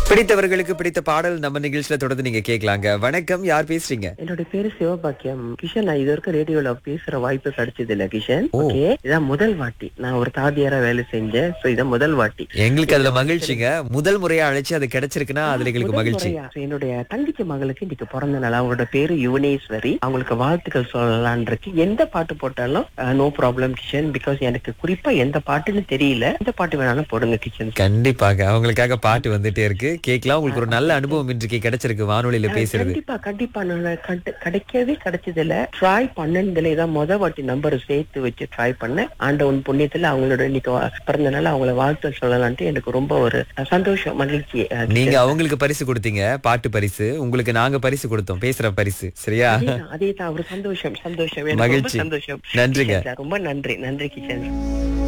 பிடித்தவர்களுக்கு பிடித்த பாடல் நம்ம நிகழ்ச்சியில தொடர்ந்து நீங்க கேட்கலாங்க வணக்கம் யார் பேசுறீங்க என்னோட பேரு சிவபாக்கியம் கிஷன் நான் இது வரைக்கும் ரேடியோல பேசுற வாய்ப்பு கிடைச்சது இல்ல கிஷன் ஓ. ஓகே இதான் முதல் வாட்டி நான் ஒரு தாதியாரா வேலை செஞ்சேன் சோ இதான் முதல் வாட்டி எங்களுக்கு அதுல மகிழ்ச்சிங்க முதல் முறையா அழைச்சு அது கிடைச்சிருக்குன்னா அதுல எங்களுக்கு முதல் மகிழ்ச்சி முறையா. So, என்னுடைய தங்கச்சி மகளுக்கு இன்னைக்கு பிறந்த நாள் அவங்களோட பேரு யுவனேஸ்வரி அவங்களுக்கு வாழ்த்துக்கள் சொல்லலான் இருக்கு எந்த பாட்டு போட்டாலும் நோ ப்ராப்ளம் கிஷன் பிகாஸ் எனக்கு குறிப்பா எந்த பாட்டுன்னு தெரியல எந்த பாட்டு வேணாலும் போடுங்க கிச்சன் கண்டிப்பாக அவங்களுக்காக பாட்டு வந்துட்டே இருக்கு கேட்கலாம் உங்களுக்கு ஒரு நல்ல அனுபவம் இன்றைக்கு கிடைச்சிருக்கு வானொலியில பேசுறது கண்டிப்பா கண்டிப்பா நான் கண்டு- கிடைக்கவே கிடைச்சது இல்ல ட்ரை பண்ணதுல இதான் முத வாட்டி நம்பர் சேர்த்து வச்சு ட்ரை பண்ணேன் ஆண்டவன் புண்ணியத்துல அவங்களோட இன்னைக்கு வா- பிறந்த நாள் அவங்கள வாழ்த்து சொல்லலான்ட்டு எனக்கு ரொம்ப ஒரு சந்தோஷம் மகிழ்ச்சி அஹ், நீங்க அவங்களுக்கு பரிசு கொடுத்தீங்க பாட்டு பரிசு உங்களுக்கு நாங்க பரிசு கொடுத்தோம் பேசுற பரிசு சரியா அதேதான், அதேதான் ஒரு சந்தோஷம் சந்தோஷம் எனக்கு ரொம்ப மகிழ்ச்சி. சந்தோஷம் நன்றிங்க. கிஷன் சார், ரொம்ப நன்றி நன்றி கிஷன்